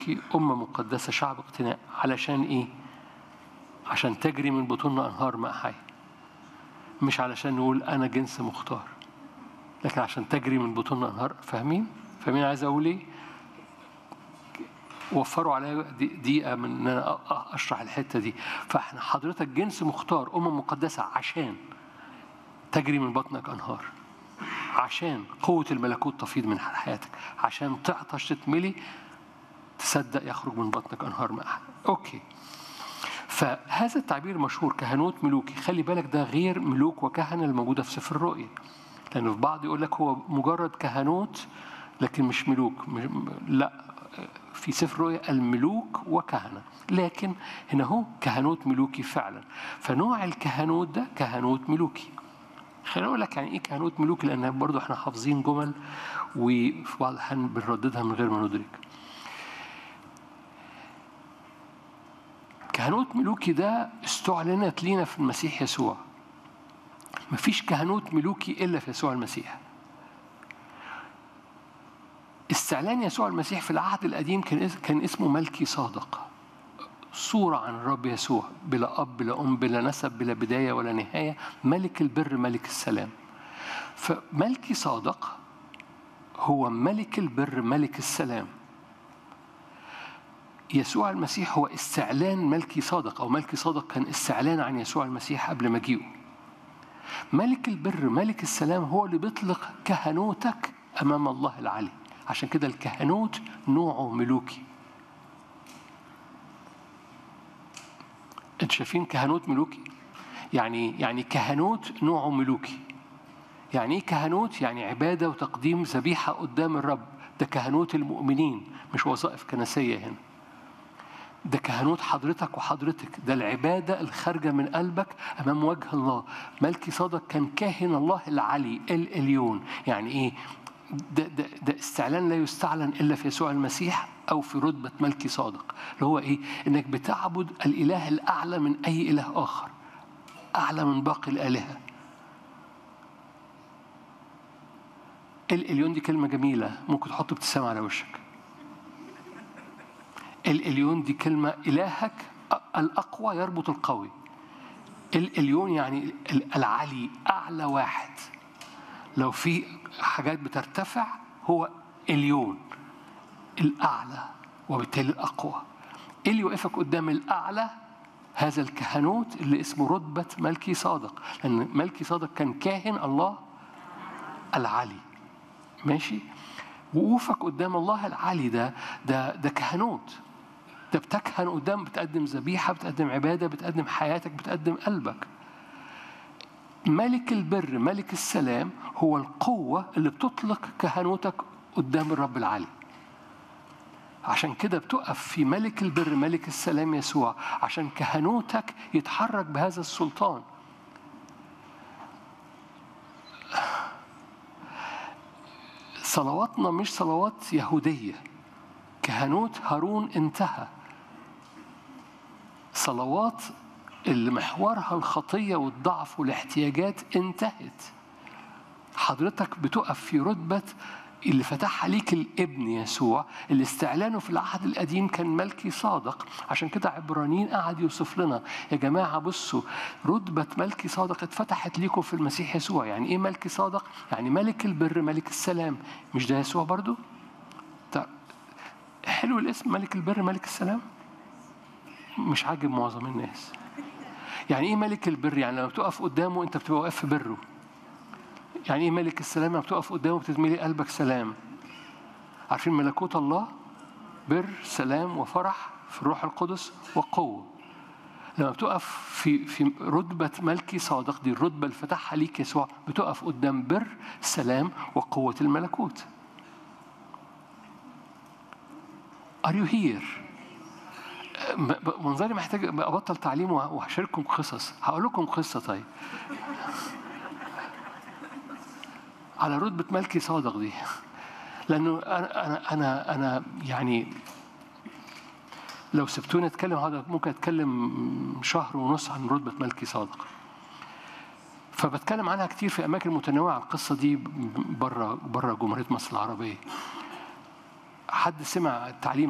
أمة مقدسة شعب اقتناء علشان إيه؟ عشان تجري من بطوننا أنهار ماء حي مش علشان نقول أنا جنس مختار لكن عشان تجري من بطوننا أنهار فاهمين؟ فاهمين عايز أقول إيه؟ وفروا عليا دقيقة من إن أنا أشرح الحتة دي فإحنا حضرتك جنس مختار أمم مقدسة عشان تجري من بطنك أنهار عشان قوة الملكوت تفيض من حياتك عشان تعطش تتملي تصدق يخرج من بطنك أنهار ماء أوكي فهذا التعبير مشهور كهنوت ملوكي خلي بالك ده غير ملوك وكهنة الموجودة في سفر الرؤيا لأنه في بعض يقول لك هو مجرد كهنوت لكن مش ملوك لا في سفر الرؤيا الملوك وكهنة لكن هنا هو كهنوت ملوكي فعلا فنوع الكهنوت ده كهنوت ملوكي خليني اقول لك يعني ايه كهنوت ملوكي لان برضه احنا حافظين جمل وفي بعض الاحيان بنرددها من غير ما ندرك كهنوت ملوكي ده استعلنت لينا في المسيح يسوع مفيش كهنوت ملوكي الا في يسوع المسيح استعلان يسوع المسيح في العهد القديم كان كان اسمه ملكي صادق صورة عن الرب يسوع بلا أب بلا أم بلا نسب بلا بداية ولا نهاية ملك البر ملك السلام فملكي صادق هو ملك البر ملك السلام يسوع المسيح هو استعلان ملكي صادق أو ملكي صادق كان استعلان عن يسوع المسيح قبل مجيئه ملك البر ملك السلام هو اللي بيطلق كهنوتك أمام الله العلي عشان كده الكهنوت نوعه ملوكي انتوا شايفين كهنوت ملوكي يعني يعني كهنوت نوعه ملوكي يعني ايه كهنوت يعني عباده وتقديم ذبيحه قدام الرب ده كهنوت المؤمنين مش وظائف كنسيه هنا ده كهنوت حضرتك وحضرتك ده العبادة الخارجة من قلبك أمام وجه الله ملكي صادق كان كاهن الله العلي الإليون يعني إيه ده, ده, ده استعلان لا يستعلن إلا في يسوع المسيح أو في رتبة ملكي صادق اللي هو إيه إنك بتعبد الإله الأعلى من أي إله آخر أعلى من باقي الآلهة الإليون دي كلمة جميلة ممكن تحط ابتسامة على وشك الإليون دي كلمة إلهك الأقوى يربط القوي الإليون يعني العلي أعلى واحد لو في حاجات بترتفع هو اليون الأعلى وبالتالي الأقوى إيه اللي يوقفك قدام الأعلى هذا الكهنوت اللي اسمه رتبة ملكي صادق لأن ملكي صادق كان كاهن الله العلي ماشي وقوفك قدام الله العلي ده ده ده كهنوت ده بتكهن قدام بتقدم ذبيحة بتقدم عبادة بتقدم حياتك بتقدم قلبك ملك البر ملك السلام هو القوة اللي بتطلق كهنوتك قدام الرب العلي عشان كده بتقف في ملك البر ملك السلام يسوع عشان كهنوتك يتحرك بهذا السلطان صلواتنا مش صلوات يهودية كهنوت هارون انتهى صلوات اللي محورها الخطية والضعف والاحتياجات انتهت حضرتك بتقف في رتبة اللي فتحها ليك الابن يسوع اللي استعلانه في العهد القديم كان ملكي صادق عشان كده عبرانيين قعد يوصف لنا يا جماعة بصوا رتبة ملكي صادق اتفتحت ليكم في المسيح يسوع يعني ايه ملكي صادق؟ يعني ملك البر ملك السلام مش ده يسوع برضو؟ طب حلو الاسم ملك البر ملك السلام مش عاجب معظم الناس يعني ايه ملك البر يعني لما بتقف قدامه انت بتبقى واقف في بره يعني ايه ملك السلام لما بتقف قدامه بتتملي قلبك سلام عارفين ملكوت الله بر سلام وفرح في الروح القدس وقوه لما بتقف في في رتبة ملكي صادق دي الرتبة اللي فتحها ليك يسوع بتقف قدام بر سلام وقوة الملكوت Are you here؟ منظري محتاج ابطل تعليم وهشارككم قصص هقول لكم قصه طيب على رتبه ملكي صادق دي لانه انا انا انا انا يعني لو سبتوني اتكلم هذا ممكن اتكلم شهر ونص عن رتبه ملكي صادق فبتكلم عنها كتير في اماكن متنوعه القصه دي بره بره جمهوريه مصر العربيه حد سمع التعليم